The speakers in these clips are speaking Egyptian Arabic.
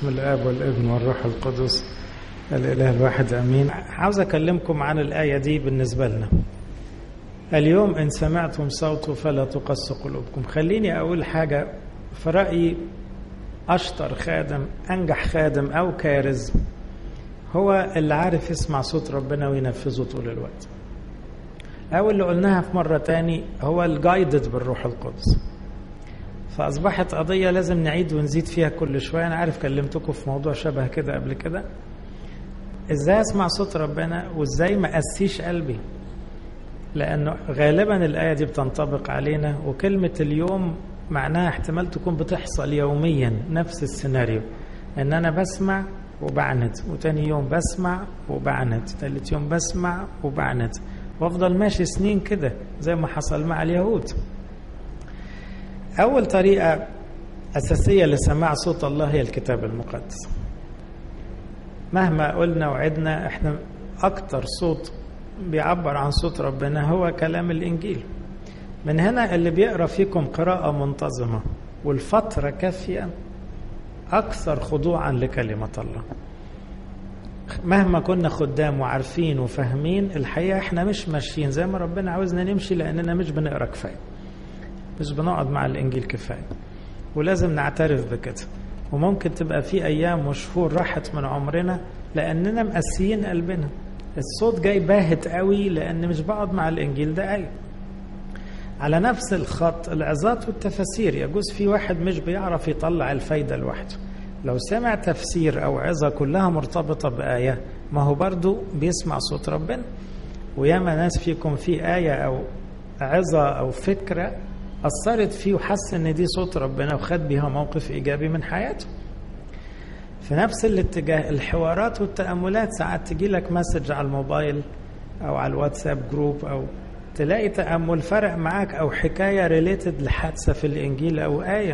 بسم الاب والابن والروح القدس الاله الواحد امين عاوز اكلمكم عن الايه دي بالنسبه لنا اليوم ان سمعتم صوته فلا تقص قلوبكم خليني اقول حاجه في رايي اشطر خادم انجح خادم او كارز هو اللي عارف يسمع صوت ربنا وينفذه طول الوقت او اللي قلناها في مره تاني هو الجايدد بالروح القدس فاصبحت قضيه لازم نعيد ونزيد فيها كل شويه انا عارف كلمتكم في موضوع شبه كده قبل كده ازاي اسمع صوت ربنا وازاي ما اسيش قلبي لانه غالبا الايه دي بتنطبق علينا وكلمه اليوم معناها احتمال تكون بتحصل يوميا نفس السيناريو ان انا بسمع وبعند وتاني يوم بسمع وبعند تالت يوم بسمع وبعند وافضل ماشي سنين كده زي ما حصل مع اليهود أول طريقة أساسية لسماع صوت الله هي الكتاب المقدس مهما قلنا وعدنا احنا أكتر صوت بيعبر عن صوت ربنا هو كلام الإنجيل من هنا اللي بيقرأ فيكم قراءة منتظمة والفترة كافية أكثر خضوعا لكلمة الله مهما كنا خدام وعارفين وفاهمين الحقيقة احنا مش ماشيين زي ما ربنا عاوزنا نمشي لأننا مش بنقرأ كفاية مش بنقعد مع الانجيل كفايه ولازم نعترف بكده وممكن تبقى في ايام وشهور راحت من عمرنا لاننا مقسيين قلبنا الصوت جاي باهت قوي لان مش بقعد مع الانجيل ده اي على نفس الخط العظات والتفاسير يجوز في واحد مش بيعرف يطلع الفايده لوحده لو سمع تفسير او عظه كلها مرتبطه بايه ما هو برضو بيسمع صوت ربنا وياما ناس فيكم في ايه او عظه او فكره أثرت فيه وحس إن دي صوت ربنا وخد بيها موقف إيجابي من حياته. في نفس الاتجاه الحوارات والتأملات ساعات تجي لك مسج على الموبايل أو على الواتساب جروب أو تلاقي تأمل فرق معاك أو حكاية ريليتد لحادثة في الإنجيل أو آية.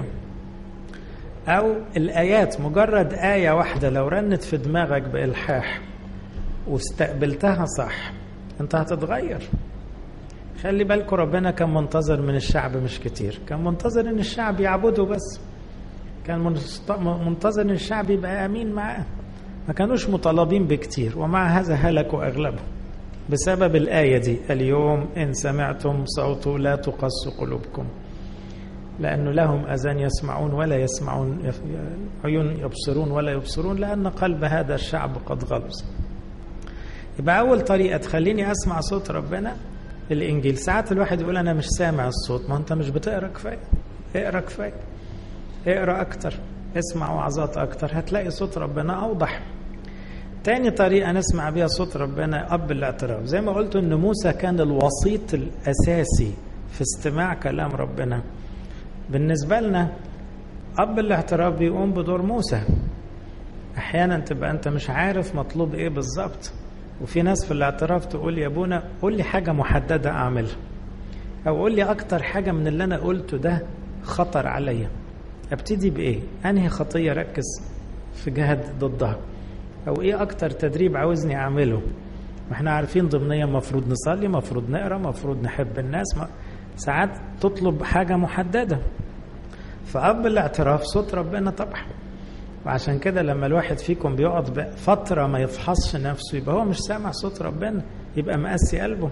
أو الآيات مجرد آية واحدة لو رنت في دماغك بإلحاح واستقبلتها صح أنت هتتغير. خلي بالكم ربنا كان منتظر من الشعب مش كتير كان منتظر ان الشعب يعبده بس كان منتظر ان الشعب يبقى امين معاه ما كانوش مطالبين بكتير ومع هذا هلكوا اغلبهم بسبب الآية دي اليوم إن سمعتم صوته لا تقص قلوبكم لأنه لهم أذان يسمعون ولا يسمعون عيون يبصرون ولا يبصرون لأن قلب هذا الشعب قد غلظ يبقى أول طريقة تخليني أسمع صوت ربنا الانجيل ساعات الواحد يقول انا مش سامع الصوت ما انت مش بتقرا كفايه اقرا كفايه اقرا اكتر اسمع وعظات اكتر هتلاقي صوت ربنا اوضح تاني طريقة نسمع بيها صوت ربنا أب الاعتراف زي ما قلت أن موسى كان الوسيط الأساسي في استماع كلام ربنا بالنسبة لنا أب الاعتراف بيقوم بدور موسى أحيانا تبقى أنت مش عارف مطلوب إيه بالظبط وفي ناس في الاعتراف تقول يا ابونا قول لي حاجة محددة أعملها أو قول لي أكتر حاجة من اللي أنا قلته ده خطر عليا أبتدي بإيه أنهي خطية ركز في جهد ضدها أو إيه أكتر تدريب عاوزني أعمله ما احنا عارفين ضمنيا مفروض نصلي مفروض نقرا مفروض نحب الناس ما ساعات تطلب حاجة محددة فأب الاعتراف صوت ربنا طبعا وعشان كده لما الواحد فيكم بيقعد فترة ما يفحصش نفسه يبقى هو مش سامع صوت ربنا يبقى مقسي قلبه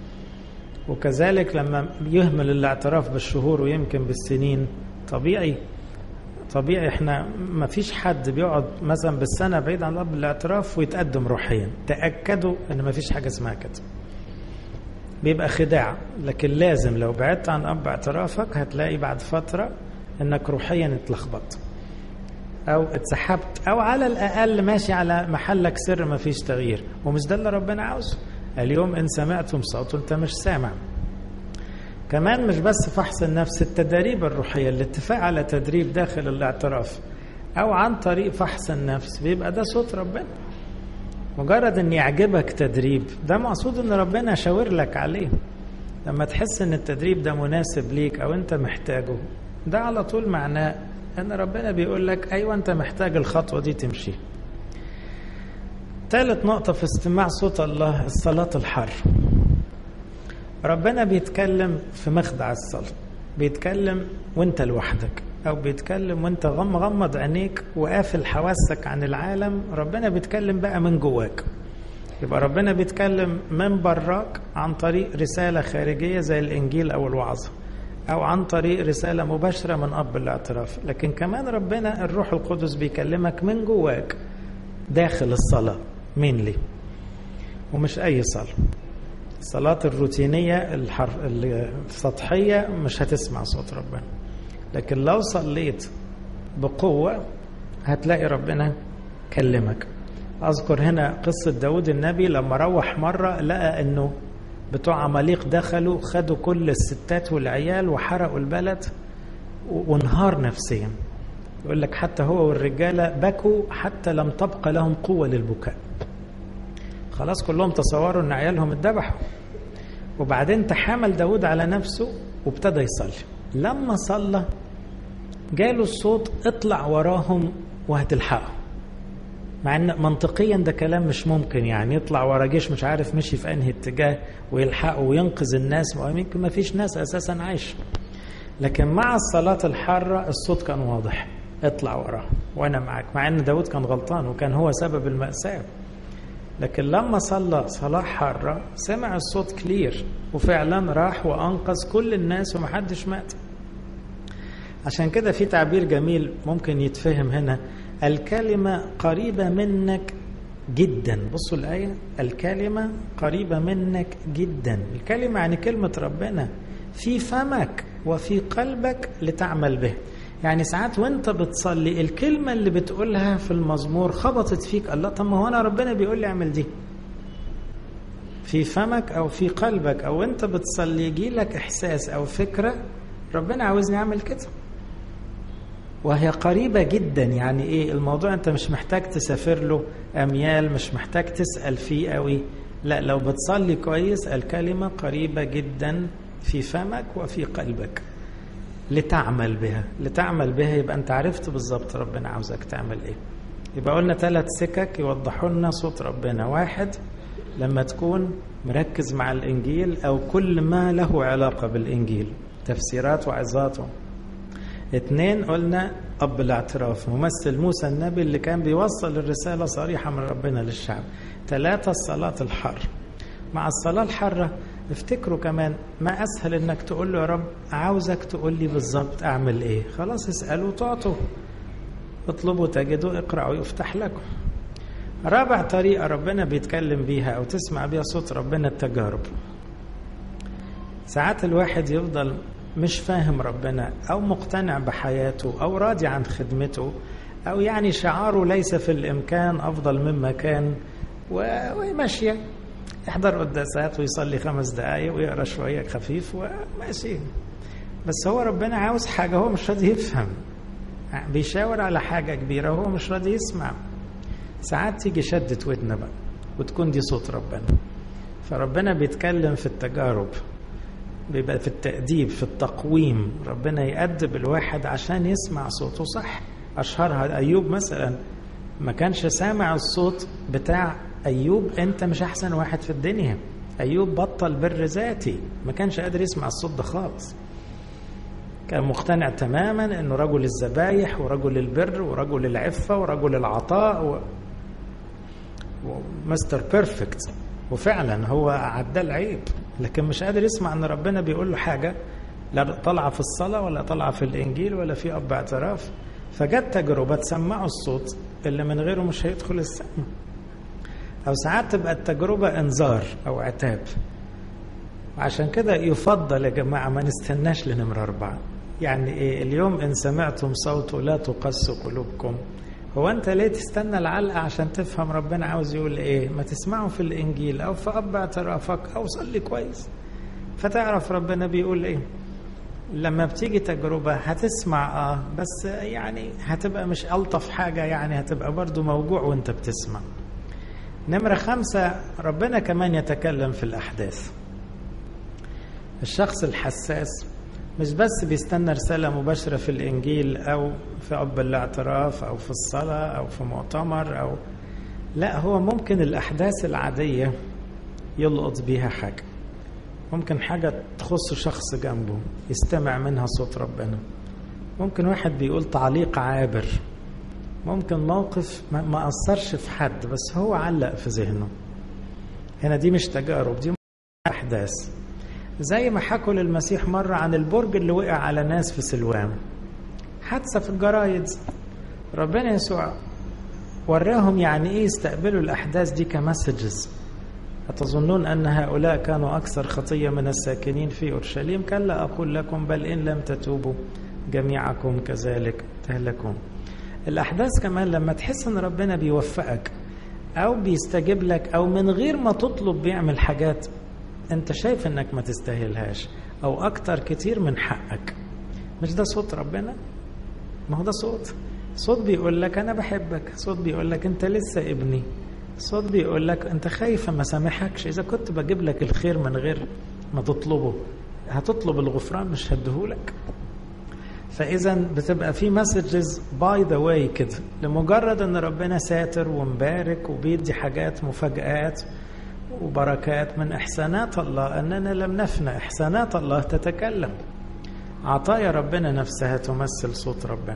وكذلك لما يهمل الاعتراف بالشهور ويمكن بالسنين طبيعي طبيعي احنا ما فيش حد بيقعد مثلا بالسنة بعيد عن الأب الاعتراف ويتقدم روحيا تأكدوا ان ما فيش حاجة اسمها كده بيبقى خداع لكن لازم لو بعدت عن أب اعترافك هتلاقي بعد فترة انك روحيا اتلخبطت او اتسحبت او على الاقل ماشي على محلك سر ما فيش تغيير ومش ده اللي ربنا عاوزه اليوم ان سمعتم صوته انت مش سامع كمان مش بس فحص النفس التدريب الروحية الاتفاق على تدريب داخل الاعتراف او عن طريق فحص النفس بيبقى ده صوت ربنا مجرد ان يعجبك تدريب ده مقصود ان ربنا شاور لك عليه لما تحس ان التدريب ده مناسب ليك او انت محتاجه ده على طول معناه ان ربنا بيقول لك ايوه انت محتاج الخطوه دي تمشي ثالث نقطة في استماع صوت الله الصلاة الحر ربنا بيتكلم في مخدع الصلاة بيتكلم وانت لوحدك أو بيتكلم وأنت غم غمض عينيك وقافل حواسك عن العالم ربنا بيتكلم بقى من جواك يبقى ربنا بيتكلم من براك عن طريق رسالة خارجية زي الإنجيل أو الوعظة أو عن طريق رسالة مباشرة من أب الاعتراف لكن كمان ربنا الروح القدس بيكلمك من جواك داخل الصلاة مين لي ومش أي صلاة الصلاة الروتينية الحر... السطحية مش هتسمع صوت ربنا لكن لو صليت بقوة هتلاقي ربنا كلمك أذكر هنا قصة داود النبي لما روح مرة لقى أنه بتوع عماليق دخلوا خدوا كل الستات والعيال وحرقوا البلد وانهار نفسيا يقول لك حتى هو والرجالة بكوا حتى لم تبقى لهم قوة للبكاء خلاص كلهم تصوروا ان عيالهم اتذبحوا وبعدين تحامل داود على نفسه وابتدى يصلي لما صلى جاله الصوت اطلع وراهم وهتلحقهم مع ان منطقيا ده كلام مش ممكن يعني يطلع ورا جيش مش عارف مشي في انهي اتجاه ويلحقه وينقذ الناس ويمكن ما فيش ناس اساسا عايشه لكن مع الصلاة الحارة الصوت كان واضح اطلع وراه وانا معاك مع ان داود كان غلطان وكان هو سبب المأساة لكن لما صلى صلاة حارة سمع الصوت كلير وفعلا راح وأنقذ كل الناس ومحدش مات عشان كده في تعبير جميل ممكن يتفهم هنا الكلمة قريبة منك جدا بصوا الآية الكلمة قريبة منك جدا الكلمة يعني كلمة ربنا في فمك وفي قلبك لتعمل به يعني ساعات وانت بتصلي الكلمة اللي بتقولها في المزمور خبطت فيك الله طب ما هو انا ربنا بيقول لي اعمل دي في فمك او في قلبك او انت بتصلي يجي لك احساس او فكرة ربنا عاوزني اعمل كده وهي قريبة جدا يعني ايه الموضوع انت مش محتاج تسافر له اميال مش محتاج تسأل فيه قوي لا لو بتصلي كويس الكلمة قريبة جدا في فمك وفي قلبك لتعمل بها لتعمل بها يبقى انت عرفت بالظبط ربنا عاوزك تعمل ايه يبقى قلنا ثلاث سكك يوضحوا لنا صوت ربنا واحد لما تكون مركز مع الانجيل او كل ما له علاقه بالانجيل تفسيرات وعظاته اثنين قلنا اب الاعتراف ممثل موسى النبي اللي كان بيوصل الرساله صريحه من ربنا للشعب ثلاثه الصلاه الحر مع الصلاه الحره افتكروا كمان ما اسهل انك تقول له يا رب عاوزك تقول لي بالظبط اعمل ايه خلاص اسالوا تعطوا اطلبوا تجدوا اقرأوا يفتح لكم رابع طريقة ربنا بيتكلم بيها أو تسمع بيها صوت ربنا التجارب ساعات الواحد يفضل مش فاهم ربنا أو مقتنع بحياته أو راضي عن خدمته أو يعني شعاره ليس في الإمكان أفضل مما كان وماشية يحضر قداسات ويصلي خمس دقايق ويقرا شوية خفيف وماشي بس هو ربنا عاوز حاجة هو مش راضي يفهم بيشاور على حاجة كبيرة وهو مش راضي يسمع ساعات تيجي شدة ودنا بقى وتكون دي صوت ربنا فربنا بيتكلم في التجارب بيبقى في التأديب في التقويم ربنا يأدب الواحد عشان يسمع صوته صح أشهرها أيوب مثلا ما كانش سامع الصوت بتاع أيوب أنت مش أحسن واحد في الدنيا أيوب بطل بر ذاتي ما كانش قادر يسمع الصوت ده خالص كان مقتنع تماما أنه رجل الذبايح ورجل البر ورجل العفة ورجل العطاء و... ومستر بيرفكت وفعلا هو عدى العيب لكن مش قادر يسمع ان ربنا بيقول له حاجه لا طالعه في الصلاه ولا طالعه في الانجيل ولا في اب اعتراف فجت تجربه تسمعه الصوت اللي من غيره مش هيدخل السماء او ساعات تبقى التجربه انذار او عتاب عشان كده يفضل يا جماعه ما نستناش لنمره اربعه يعني ايه اليوم ان سمعتم صوته لا تقسوا قلوبكم هو انت ليه تستنى العلقه عشان تفهم ربنا عاوز يقول ايه ما تسمعه في الانجيل او في اب اعترافك او صلي كويس فتعرف ربنا بيقول ايه لما بتيجي تجربة هتسمع اه بس يعني هتبقى مش ألطف حاجة يعني هتبقى برضو موجوع وانت بتسمع نمرة خمسة ربنا كمان يتكلم في الأحداث الشخص الحساس مش بس بيستنى رسالة مباشرة في الإنجيل أو في أب الاعتراف أو في الصلاة أو في مؤتمر أو لا هو ممكن الأحداث العادية يلقط بيها حاجة ممكن حاجة تخص شخص جنبه يستمع منها صوت ربنا ممكن واحد بيقول تعليق عابر ممكن موقف ما أثرش في حد بس هو علق في ذهنه هنا دي مش تجارب دي أحداث زي ما حكوا للمسيح مرة عن البرج اللي وقع على ناس في سلوان حادثة في الجرايد ربنا يسوع وراهم يعني ايه يستقبلوا الأحداث دي كمسجز أتظنون أن هؤلاء كانوا أكثر خطية من الساكنين في أورشليم كلا لا أقول لكم بل إن لم تتوبوا جميعكم كذلك تهلكون الأحداث كمان لما تحس أن ربنا بيوفقك أو بيستجيب لك أو من غير ما تطلب بيعمل حاجات أنت شايف أنك ما تستاهلهاش أو أكتر كتير من حقك مش ده صوت ربنا؟ ما هو ده صوت صوت بيقول لك أنا بحبك صوت بيقول لك أنت لسه ابني صوت بيقول لك أنت خايف ما سامحكش إذا كنت بجيب لك الخير من غير ما تطلبه هتطلب الغفران مش هديهولك فاذا بتبقى في مسجز باي ذا واي كده لمجرد ان ربنا ساتر ومبارك وبيدي حاجات مفاجآت وبركات من احسانات الله اننا لم نفنى احسانات الله تتكلم عطايا ربنا نفسها تمثل صوت ربنا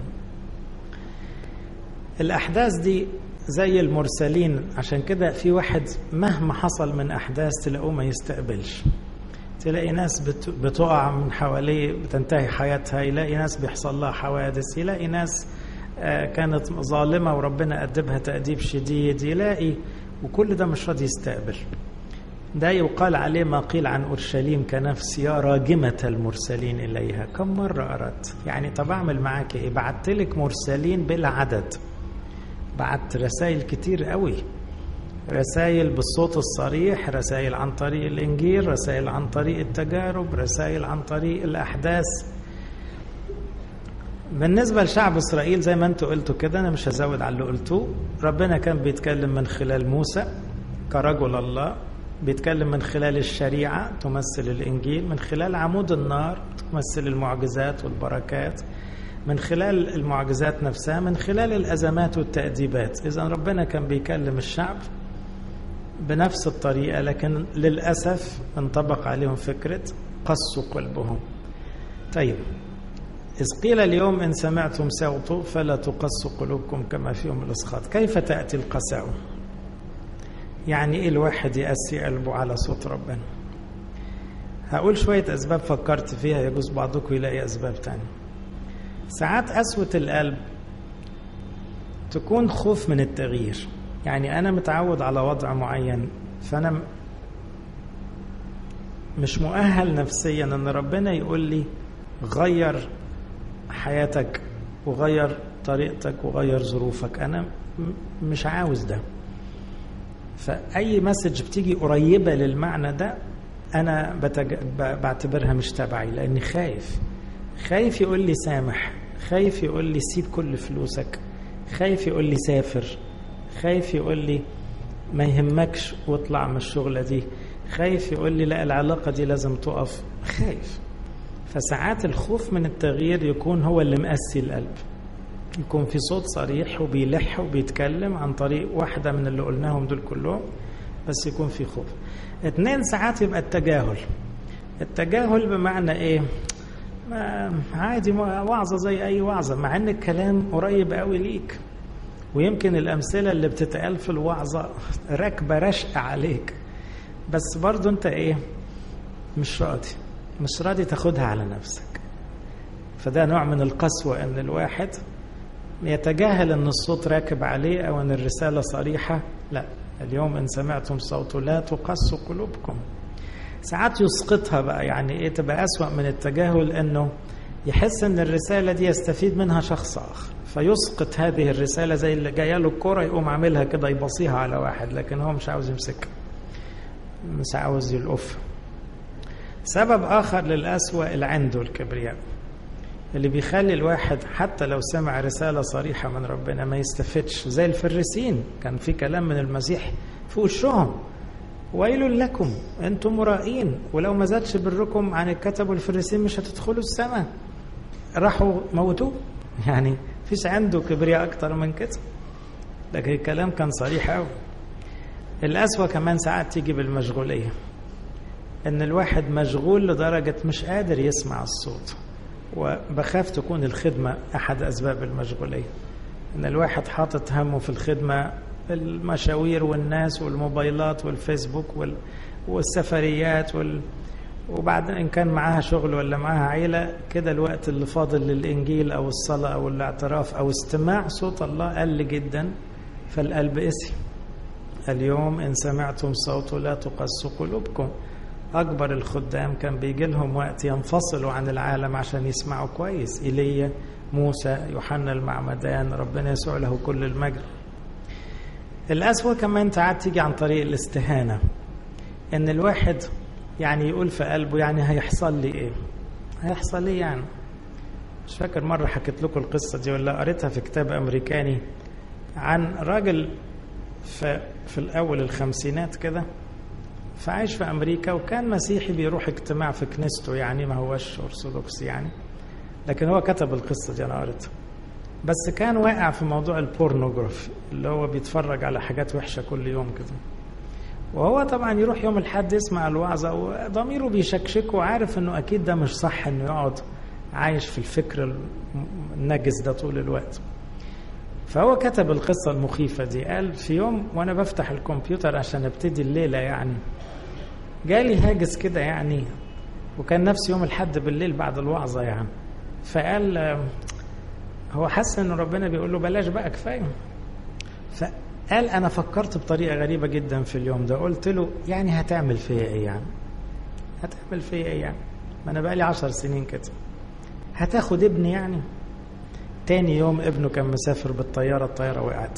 الاحداث دي زي المرسلين عشان كده في واحد مهما حصل من احداث تلاقوه ما يستقبلش تلاقي ناس بتقع من حواليه بتنتهي حياتها يلاقي ناس بيحصل لها حوادث يلاقي ناس كانت ظالمة وربنا أدبها تأديب شديد يلاقي وكل ده مش راضي يستقبل ده يقال عليه ما قيل عن أورشليم كنفس يا راجمة المرسلين إليها كم مرة أردت يعني طب أعمل معاك إيه بعت لك مرسلين بلا عدد بعت رسائل كتير قوي رسائل بالصوت الصريح رسائل عن طريق الإنجيل رسائل عن طريق التجارب رسائل عن طريق الأحداث بالنسبة لشعب إسرائيل زي ما أنتوا قلتوا كده أنا مش هزود على اللي قلتوه ربنا كان بيتكلم من خلال موسى كرجل الله بيتكلم من خلال الشريعة تمثل الإنجيل من خلال عمود النار تمثل المعجزات والبركات من خلال المعجزات نفسها من خلال الأزمات والتأديبات إذا ربنا كان بيكلم الشعب بنفس الطريقة لكن للأسف انطبق عليهم فكرة قسوا قلبهم طيب إذ قيل اليوم إن سمعتم صوته فلا تقسوا قلوبكم كما في يوم الإسخاط كيف تأتي القساوة يعني إيه الواحد يأسي قلبه على صوت ربنا هقول شوية أسباب فكرت فيها يجوز بعضكم يلاقي أسباب تانية ساعات قسوة القلب تكون خوف من التغيير يعني أنا متعود على وضع معين فأنا مش مؤهل نفسيا أن ربنا يقول لي غير حياتك وغير طريقتك وغير ظروفك أنا مش عاوز ده فأي مسج بتيجي قريبة للمعنى ده أنا بتج... بعتبرها مش تبعي لأني خايف خايف يقول لي سامح خايف يقول لي سيب كل فلوسك خايف يقول لي سافر خايف يقول لي ما يهمكش واطلع من الشغلة دي خايف يقول لي لا العلاقة دي لازم تقف خايف فساعات الخوف من التغيير يكون هو اللي مقسي القلب يكون في صوت صريح وبيلح وبيتكلم عن طريق واحدة من اللي قلناهم دول كلهم بس يكون في خوف اتنين ساعات يبقى التجاهل التجاهل بمعنى ايه ما عادي وعظة زي أي وعظة مع إن الكلام قريب قوي ليك ويمكن الأمثلة اللي بتتقال في الوعظة راكبة رشق عليك بس برضو أنت إيه مش راضي مش راضي تاخدها على نفسك فده نوع من القسوة إن الواحد يتجاهل إن الصوت راكب عليه أو إن الرسالة صريحة لا اليوم إن سمعتم صوته لا تقسوا قلوبكم ساعات يسقطها بقى يعني ايه تبقى أسوأ من التجاهل انه يحس ان الرسالة دي يستفيد منها شخص اخر فيسقط هذه الرسالة زي اللي جايه له الكرة يقوم عاملها كده يبصيها على واحد لكن هو مش عاوز يمسكها مش عاوز يلقف سبب اخر للأسوأ العند والكبرياء اللي بيخلي الواحد حتى لو سمع رسالة صريحة من ربنا ما يستفدش زي الفريسين كان في كلام من المسيح في وشهم ويل لكم انتم مرائين ولو ما زادش بركم عن الكتب والفريسين مش هتدخلوا السماء راحوا موتوه يعني فيش عنده كبرياء اكتر من كده لكن الكلام كان صريح قوي الأسوأ كمان ساعات تيجي بالمشغولية ان الواحد مشغول لدرجة مش قادر يسمع الصوت وبخاف تكون الخدمة أحد أسباب المشغولية إن الواحد حاطط همه في الخدمة المشاوير والناس والموبايلات والفيسبوك وال... والسفريات وال... وبعدين إن كان معاها شغل ولا معاها عيلة كده الوقت اللي فاضل للإنجيل أو الصلاة أو الاعتراف أو استماع صوت الله قل جدا فالقلب قسي اليوم إن سمعتم صوته لا تقسوا قلوبكم أكبر الخدام كان بيجي لهم وقت ينفصلوا عن العالم عشان يسمعوا كويس إيليا موسى يوحنا المعمدان ربنا يسوع له كل المجد الأسوأ كمان ساعات تيجي عن طريق الاستهانة إن الواحد يعني يقول في قلبه يعني هيحصل لي إيه هيحصل لي يعني مش فاكر مرة حكيت لكم القصة دي ولا قريتها في كتاب أمريكاني عن راجل في, في الأول الخمسينات كده فعايش في أمريكا وكان مسيحي بيروح اجتماع في كنيسته يعني ما هوش أرثوذكس يعني لكن هو كتب القصة دي أنا قريتها بس كان واقع في موضوع البورنوجرافي اللي هو بيتفرج على حاجات وحشة كل يوم كده وهو طبعا يروح يوم الحد يسمع الوعظة وضميره بيشكشكه وعارف انه اكيد ده مش صح انه يقعد عايش في الفكر النجس ده طول الوقت فهو كتب القصة المخيفة دي قال في يوم وانا بفتح الكمبيوتر عشان ابتدي الليلة يعني جالي هاجس كده يعني وكان نفس يوم الحد بالليل بعد الوعظة يعني فقال هو حس ان ربنا بيقول له بلاش بقى كفايه فقال انا فكرت بطريقه غريبه جدا في اليوم ده قلت له يعني هتعمل فيا ايه يعني هتعمل فيا ايه يعني ما انا بقالي عشر سنين كده هتاخد ابني يعني تاني يوم ابنه كان مسافر بالطياره الطياره وقعت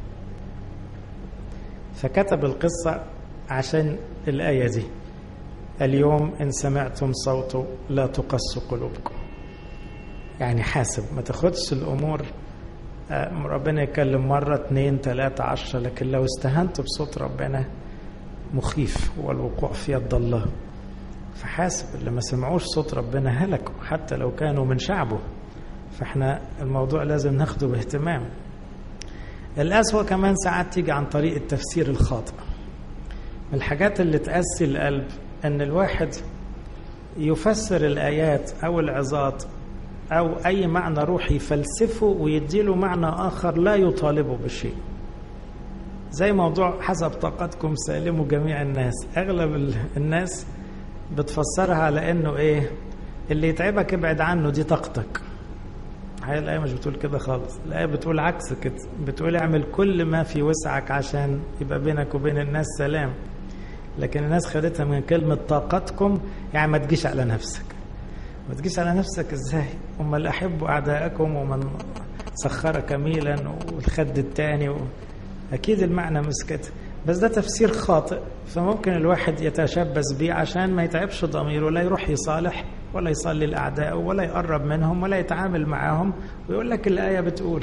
فكتب القصه عشان الايه دي اليوم ان سمعتم صوته لا تقسوا قلوبكم يعني حاسب ما تاخدش الامور ربنا يتكلم مرة اتنين تلاتة عشرة لكن لو استهنت بصوت ربنا مخيف هو الوقوع في يد الله فحاسب اللي ما سمعوش صوت ربنا هلكوا حتى لو كانوا من شعبه فاحنا الموضوع لازم ناخده باهتمام الأسوأ كمان ساعات تيجي عن طريق التفسير الخاطئ من الحاجات اللي تأسي القلب أن الواحد يفسر الآيات أو العظات أو أي معنى روحي يفلسفه ويديله معنى آخر لا يطالبه بشيء زي موضوع حسب طاقتكم سالموا جميع الناس أغلب الناس بتفسرها على أنه إيه اللي يتعبك ابعد عنه دي طاقتك هاي الآية مش بتقول كده خالص الآية بتقول عكس كده بتقول اعمل كل ما في وسعك عشان يبقى بينك وبين الناس سلام لكن الناس خدتها من كلمة طاقتكم يعني ما تجيش على نفسك ما تجيش على نفسك ازاي امال احبوا اعداءكم ومن سخرك ميلا والخد التاني و... اكيد المعنى مش كده بس ده تفسير خاطئ فممكن الواحد يتشبث بيه عشان ما يتعبش ضميره لا يروح يصالح ولا يصلي الاعداء ولا يقرب منهم ولا يتعامل معاهم ويقول لك الايه بتقول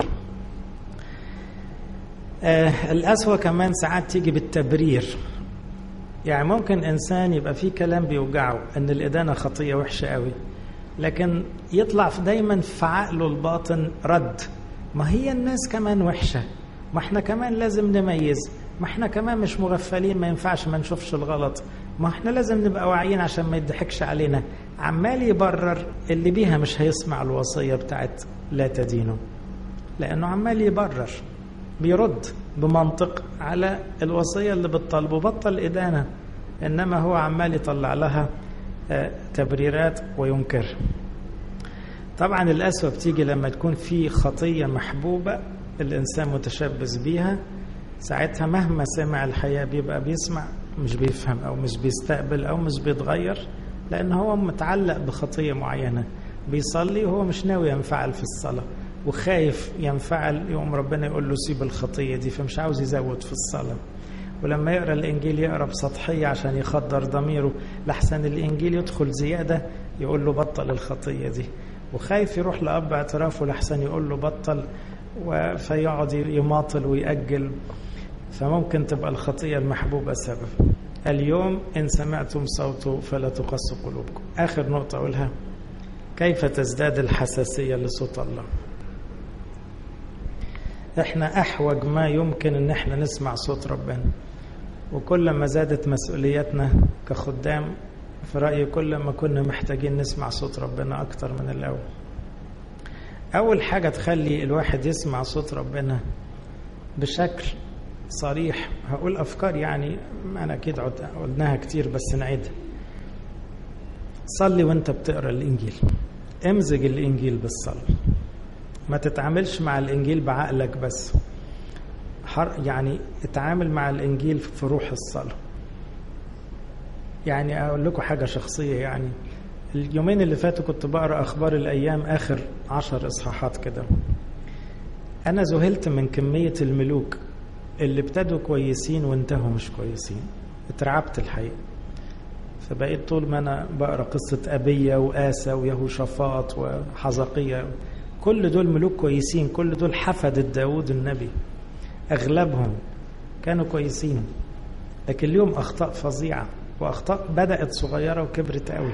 آه الأسوأ كمان ساعات تيجي بالتبرير يعني ممكن إنسان يبقى فيه كلام بيوجعه إن الإدانة خطية وحشة قوي لكن يطلع دايما في عقله الباطن رد ما هي الناس كمان وحشة ما احنا كمان لازم نميز ما احنا كمان مش مغفلين ما ينفعش ما نشوفش الغلط ما احنا لازم نبقى واعيين عشان ما يضحكش علينا عمال يبرر اللي بيها مش هيسمع الوصية بتاعت لا تدينه لأنه عمال يبرر بيرد بمنطق على الوصية اللي بتطلبه بطل إدانة إنما هو عمال يطلع لها تبريرات وينكر طبعا الأسوأ بتيجي لما تكون في خطية محبوبة الإنسان متشبث بيها ساعتها مهما سمع الحياة بيبقى بيسمع مش بيفهم أو مش بيستقبل أو مش بيتغير لأن هو متعلق بخطية معينة بيصلي وهو مش ناوي ينفعل في الصلاة وخايف ينفعل يوم ربنا يقول له سيب الخطية دي فمش عاوز يزود في الصلاة ولما يقرا الانجيل يقرا بسطحيه عشان يخدر ضميره لحسن الانجيل يدخل زياده يقول له بطل الخطيه دي وخايف يروح لاب اعترافه لحسن يقول له بطل فيقعد يماطل ويأجل فممكن تبقى الخطية المحبوبة سبب اليوم إن سمعتم صوته فلا تقسوا قلوبكم آخر نقطة أقولها كيف تزداد الحساسية لصوت الله احنا احوج ما يمكن ان احنا نسمع صوت ربنا وكل ما زادت مسؤولياتنا كخدام في رأيي كل ما كنا محتاجين نسمع صوت ربنا أكتر من الأول أول حاجة تخلي الواحد يسمع صوت ربنا بشكل صريح هقول أفكار يعني أنا أكيد قلناها كتير بس نعيدها صلي وانت بتقرا الانجيل امزج الانجيل بالصلاه ما تتعاملش مع الانجيل بعقلك بس يعني اتعامل مع الانجيل في روح الصلاه يعني اقول لكم حاجه شخصيه يعني اليومين اللي فاتوا كنت بقرا اخبار الايام اخر عشر اصحاحات كده انا ذهلت من كميه الملوك اللي ابتدوا كويسين وانتهوا مش كويسين اترعبت الحقيقه فبقيت طول ما انا بقرا قصه ابيه واسى ويهوشافاط وحزقيه كل دول ملوك كويسين كل دول حفدة داود النبي اغلبهم كانوا كويسين لكن اليوم اخطاء فظيعه واخطاء بدات صغيره وكبرت قوي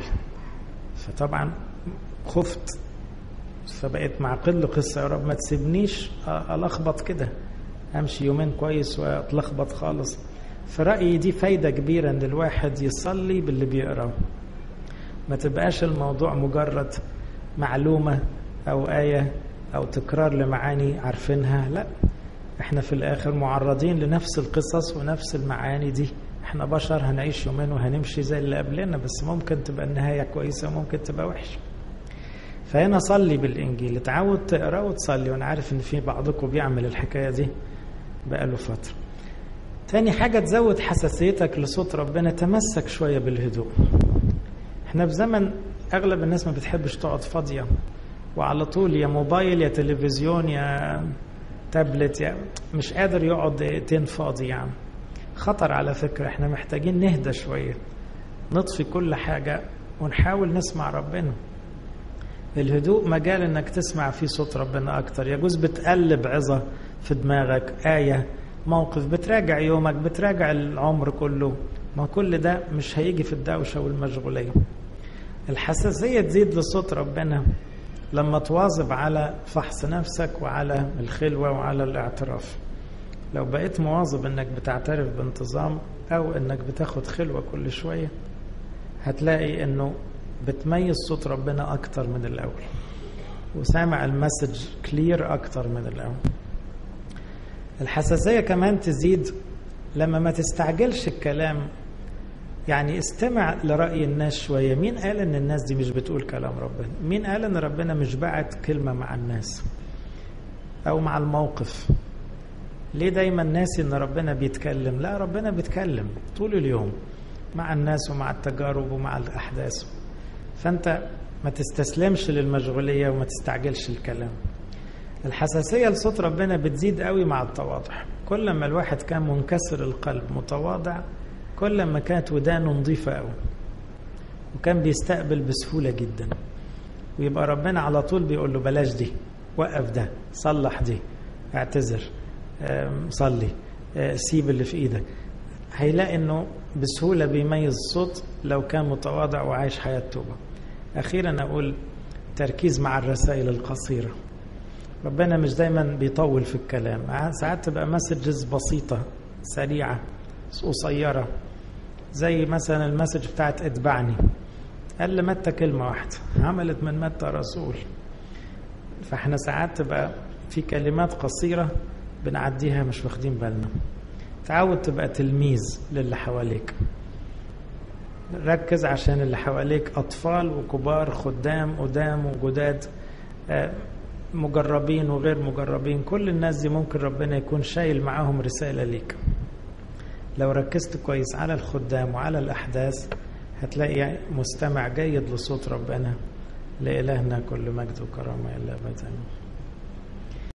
فطبعا خفت فبقيت مع كل قصه يا رب ما تسيبنيش الخبط كده امشي يومين كويس واتلخبط خالص في رأيي دي فايدة كبيرة إن الواحد يصلي باللي بيقراه ما تبقاش الموضوع مجرد معلومة أو آية أو تكرار لمعاني عارفينها لا احنا في الآخر معرضين لنفس القصص ونفس المعاني دي احنا بشر هنعيش يومين وهنمشي زي اللي قبلنا بس ممكن تبقى النهاية كويسة وممكن تبقى وحشة فهنا صلي بالإنجيل اتعود تقراه وتصلي وأنا عارف إن في بعضكم بيعمل الحكاية دي بقاله فترة تاني حاجة تزود حساسيتك لصوت ربنا تمسك شوية بالهدوء احنا في زمن اغلب الناس ما بتحبش تقعد فاضية وعلى طول يا موبايل يا تلفزيون يا تابلت يا مش قادر يقعد دقيقتين فاضي يعني خطر على فكرة احنا محتاجين نهدى شوية نطفي كل حاجة ونحاول نسمع ربنا الهدوء مجال انك تسمع فيه صوت ربنا اكتر يجوز بتقلب عظة في دماغك آية موقف بتراجع يومك بتراجع العمر كله ما كل ده مش هيجي في الدوشة والمشغولية الحساسية تزيد لصوت ربنا لما تواظب على فحص نفسك وعلى الخلوة وعلى الاعتراف لو بقيت مواظب انك بتعترف بانتظام او انك بتاخد خلوة كل شوية هتلاقي انه بتميز صوت ربنا اكتر من الاول وسامع المسج كلير اكتر من الاول الحساسية كمان تزيد لما ما تستعجلش الكلام يعني استمع لرأي الناس شوية مين قال ان الناس دي مش بتقول كلام ربنا مين قال ان ربنا مش بعت كلمة مع الناس او مع الموقف ليه دايما ناسي ان ربنا بيتكلم لا ربنا بيتكلم طول اليوم مع الناس ومع التجارب ومع الأحداث فأنت ما تستسلمش للمشغولية وما تستعجلش الكلام الحساسية لصوت ربنا بتزيد قوي مع التواضع كل ما الواحد كان منكسر القلب متواضع كل ما كانت ودانه نظيفة قوي وكان بيستقبل بسهولة جدا ويبقى ربنا على طول بيقول له بلاش دي وقف ده صلح دي اعتذر صلي سيب اللي في ايدك هيلاقي انه بسهولة بيميز الصوت لو كان متواضع وعايش حياة توبة أخيرا أقول تركيز مع الرسائل القصيرة ربنا مش دايما بيطول في الكلام ساعات تبقى مسجز بسيطة سريعة قصيرة زي مثلا المسج بتاعت اتبعني قال لمتى كلمة واحدة عملت من متى رسول فاحنا ساعات تبقى في كلمات قصيرة بنعديها مش واخدين بالنا تعود تبقى تلميذ للي حواليك ركز عشان اللي حواليك أطفال وكبار خدام قدام وجداد مجربين وغير مجربين كل الناس دي ممكن ربنا يكون شايل معاهم رسالة ليك لو ركزت كويس على الخدام وعلى الأحداث هتلاقي مستمع جيد لصوت ربنا لإلهنا كل مجد وكرامة إلا أبدا